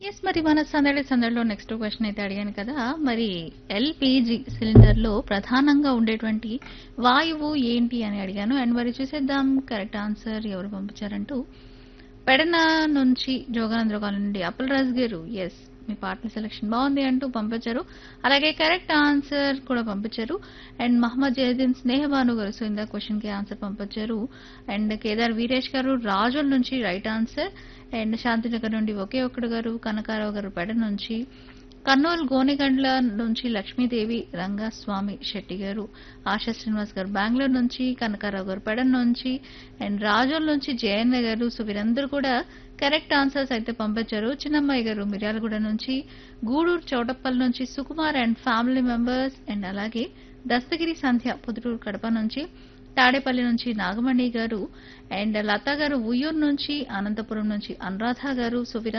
yes మరి మన సందడి సందడిలో నెక్స్ట్ క్వశ్చన్ అయితే అడిగాను కదా మరి ఎల్పిజి సిలిండర్ లో ప్రధానంగా ఉండేటువంటి వాయువు ఏంటి అని అడిగాను అండ్ మరి చూసేద్దాం కరెక్ట్ ఆన్సర్ ఎవరు పంపించారంటూ పెడన నుంచి జోగానంద్ర కాలనీ నుండి అప్పల్ రాజ్ గారు ఎస్ మీ పార్ట్నర్ సెలెక్షన్ బాగుంది అంటూ పంపించారు అలాగే కరెక్ట్ ఆన్సర్ కూడా పంపించారు అండ్ మహమ్మద్ జయదీన్ స్నేహబాను గారు సో ఇందా క్వశ్చన్ కి ఆన్సర్ పంపించారు అండ్ కేదార్ వీరేష్ గారు రాజుల నుంచి రైట్ ఆన్సర్ అండ్ శాంతినగర్ నుండి ఒకే ఒక్కడు గారు కనకారావు గారు పెడ నుంచి కర్నూలు గోనెగండ్ల నుంచి లక్ష్మీదేవి రంగస్వామి శెట్టి గారు ఆశా శ్రీనివాస్ గారు బెంగళూరు నుంచి కనకారావు గారు పెడన్ నుంచి అండ్ రాజోల్ నుంచి జయన్న గారు సో వీరందరూ కూడా కరెక్ట్ ఆన్సర్స్ అయితే పంపించారు చిన్నమ్మాయి గారు మిర్యాలగూడ నుంచి గూడూరు చౌటప్పల్ నుంచి Sukumar and family members and అలాగే దస్తగిరి సంధ్య పొదుటూరు కడప నుంచి తాడేపల్లి నుంచి నాగమణి గారు అండ్ లతా గారు ఉయ్యూరు నుంచి అనంతపురం నుంచి అనురాధ గారు సో వీరందరూ